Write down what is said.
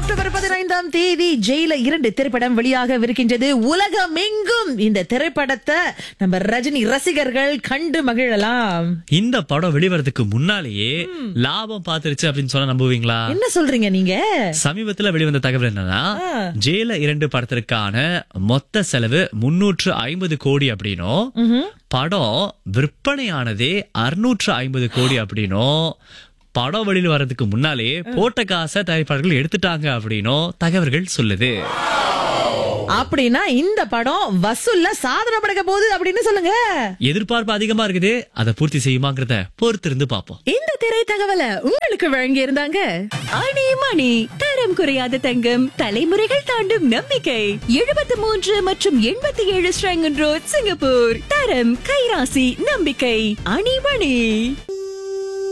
October பதினைந்தாம் தேதி ஜெயில இரண்டு திரைப்படம் வெளியாகவிருக்கின்றது உலகம் எங்கும் இந்த திரைப்படத்தை நம்ம ரஜினி ரசிகர்கள் கண்டு மகிழலாம் இந்த படம் வெளிவரதுக்கு முன்னாலேயே லாபம் பாத்துருச்சு அப்படின்னு சொன்னா நம்புவீங்களா என்ன சொல்றீங்க நீங்க சமீபத்துல வெளிவந்த தகவல் என்னன்னா ஜெயில இரண்டு படத்திற்கான மொத்த செலவு முன்னூற்று ஐம்பது கோடி அப்படின்னும் படம் விற்பனையானதே அறுநூற்று ஐம்பது கோடி அப்படின்னும் படம் வெளியில வர்றதுக்கு முன்னாலே போட்ட காசை தயாரிப்பாளர்கள் எடுத்துட்டாங்க அப்படின்னும் தகவல்கள் சொல்லுது அப்படின்னா இந்த படம் வசூல்ல சாதனை படைக்க போகுது அப்படின்னு சொல்லுங்க எதிர்பார்ப்பு அதிகமா இருக்குது அதை பூர்த்தி செய்யுமாங்கிறத பொறுத்திருந்து பார்ப்போம் இந்த திரை தகவலை உங்களுக்கு வழங்கி இருந்தாங்க அணி மணி தரம் குறையாத தங்கம் தலைமுறைகள் தாண்டும் நம்பிக்கை எழுபத்தி மூன்று மற்றும் எண்பத்தி ஏழு ஸ்ரங்கன் ரோட் சிங்கப்பூர் தரம் கைராசி நம்பிக்கை அணி மணி